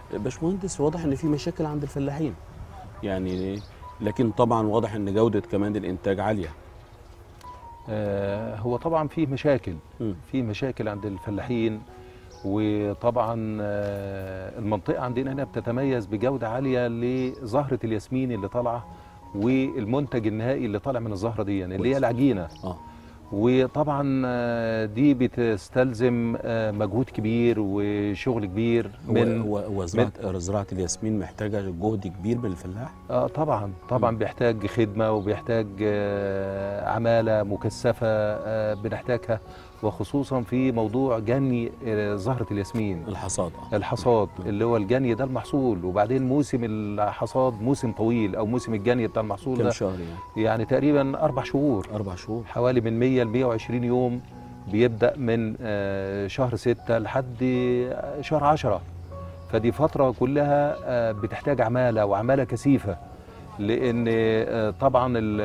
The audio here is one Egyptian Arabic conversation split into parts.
باشمهندس واضح ان في مشاكل عند الفلاحين يعني لكن طبعا واضح ان جوده كمان الانتاج عاليه آه، هو طبعا في مشاكل مم. في مشاكل عند الفلاحين وطبعا آه، المنطقه عندنا هنا بتتميز بجوده عاليه لزهره الياسمين اللي طالعه والمنتج النهائي اللي طالع من الزهره دي اللي كويس. هي العجينه اه وطبعا آه، دي بتستلزم آه، مجهود كبير وشغل كبير من من وزراعه زراعه الياسمين محتاجه جهد كبير من الفلاح اه طبعا طبعا بيحتاج خدمه وبيحتاج آه، عماله مكثفه آه، بنحتاجها وخصوصا في موضوع جني آه، زهره الياسمين الحصاد اه الحصاد اللي هو الجني ده المحصول وبعدين موسم الحصاد موسم طويل او موسم الجني بتاع المحصول كم ده شهر يعني يعني تقريبا اربع شهور اربع شهور حوالي من 100 ل 120 يوم بيبدا من آه، شهر 6 لحد آه، شهر 10 فدي فتره كلها آه، بتحتاج عماله وعماله كثيفه لان آه، طبعا ال-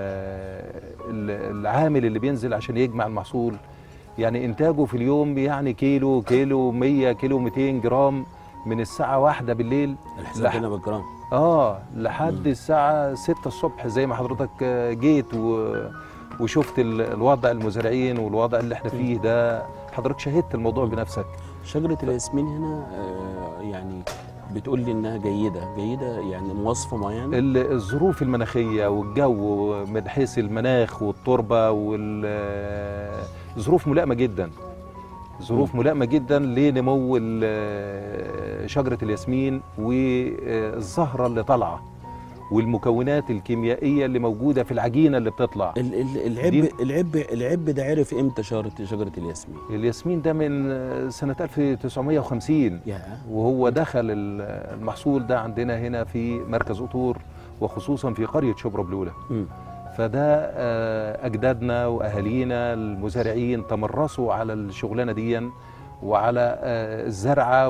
ال- العامل اللي بينزل عشان يجمع المحصول يعني انتاجه في اليوم يعني كيلو كيلو 100 كيلو 200 جرام من الساعه واحدة بالليل الحساب لح- هنا بالجرام اه لحد الساعة 6 الصبح زي ما حضرتك آه، جيت و... وشفت ال- الوضع المزارعين والوضع اللي احنا فيه ده حضرتك شهدت الموضوع بنفسك شجره الياسمين هنا آه يعني بتقول لي انها جيده جيده يعني مواصفه معينه ال- الظروف المناخية والجو من حيث المناخ والتربة والظروف ملائمة جدا ظروف ملائمة جدا لنمو ال- شجرة الياسمين والزهرة اللي طالعة والمكونات الكيميائية اللي موجودة في العجينة اللي بتطلع ال- ال- العب دي- العب العب ده عرف امتى شجره شجره الياسمين الياسمين ده من سنة 1950 يا وهو دخل ال- المحصول ده عندنا هنا في مركز قطور وخصوصا في قرية شبرا بلولة مم. فده آه، أجدادنا وأهالينا المزارعين تمرسوا على الشغلانة دي وعلى آه، الزرعة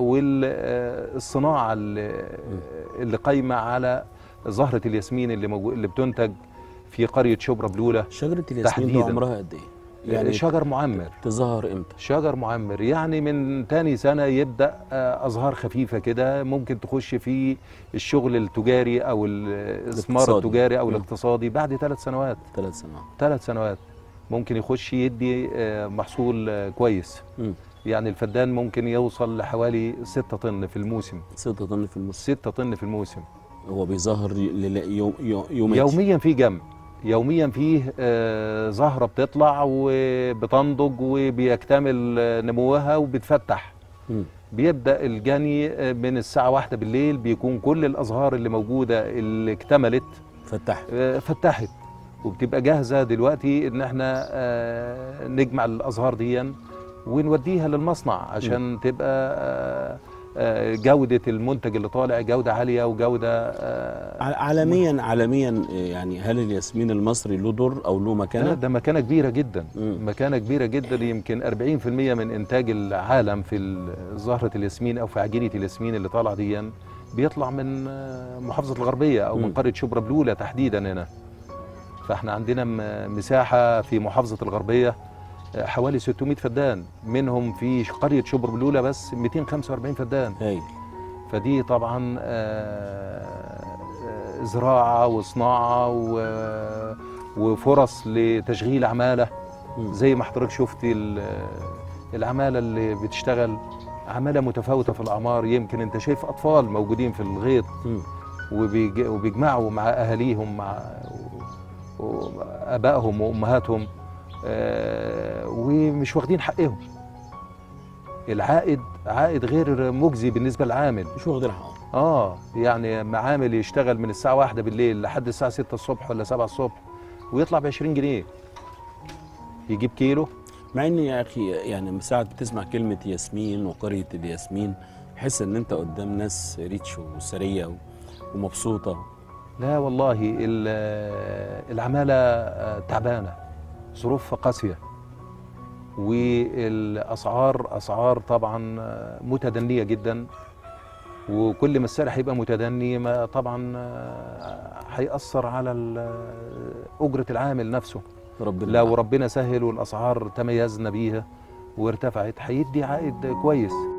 والصناعة اللي اللي قايمة على زهرة الياسمين اللي موجو- اللي بتنتج في قرية شبرا بلولة شجره الياسمين ده تحديداً. عمرها قد ايه يعني شجر معمر تظهر امتى شجر معمر يعني من تاني سنة يبدأ آه، أزهار خفيفة كده ممكن تخش في الشغل التجاري أو الإثمار الاقتصادي. التجاري أو مم. الاقتصادي بعد ثلاث سنوات ثلاث سنوات ثلاث سنوات ممكن يخش يدي آه، محصول آه، كويس مم. يعني الفدان ممكن يوصل لحوالي 6 طن في الموسم 6 طن في الموسم 6 طن في الموسم هو بيظهر ل- يوم يوم يومين يوميا في جمع يوميا فيه آه، زهرة بتطلع وبتنضج وبيكتمل آه، نموها وبتفتح مم. بيبدا الجني آه، من الساعه واحدة بالليل بيكون كل الازهار اللي موجوده اللي اكتملت فتح آه، فتحت وبتبقى جاهزه دلوقتي ان احنا آه، نجمع الازهار دي ونوديها للمصنع عشان تبقى آه، آه، جوده المنتج اللي طالع جوده عاليه وجوده آه، ع- عالميا عالميا يعني هل الياسمين المصري له دور او له ده, مكانه؟ ده مكانه كبيره جدا مم. مكانه كبيره جدا يمكن 40% من انتاج العالم في ال- زهره الياسمين او في عجينه الياسمين اللي طالعه دي بيطلع من آه، محافظه الغربيه او مم. من قريه شبرا بلوله تحديدا هنا فاحنا عندنا م- مساحه في محافظه الغربيه آه، حوالي 600 فدان منهم في قريه شبرا بلوله بس 245 فدان هايل فدي طبعا آه، آه، زراعه وصناعه و- وفرص لتشغيل عماله مم. زي ما حضرتك شفتي ال- العماله اللي بتشتغل عماله متفاوته في الاعمار يمكن انت شايف اطفال موجودين في الغيط مم. وبيج- وبيجمعوا مع اهاليهم مع ابائهم وامهاتهم آه، ومش واخدين حقهم العائد عائد غير مجزي بالنسبه للعامل مش واخدين حقهم اه يعني معامل يشتغل من الساعه واحدة بالليل لحد الساعه 6 الصبح ولا 7 الصبح ويطلع ب 20 جنيه يجيب كيلو مع ان يا اخي يعني من ساعه بتسمع كلمه ياسمين وقريه الياسمين حس ان انت قدام ناس ريتش وسريه و- ومبسوطه لا والله ال- العمالة آه، تعبانة ظروف قاسية والأسعار أسعار طبعا آه، متدنية جدا وكل ما السعر هيبقى متدني ما طبعا آه، هيأثر على ال- أجرة العامل نفسه ربنا لو ربنا سهل والأسعار تميزنا بيها وارتفعت هيدي عائد كويس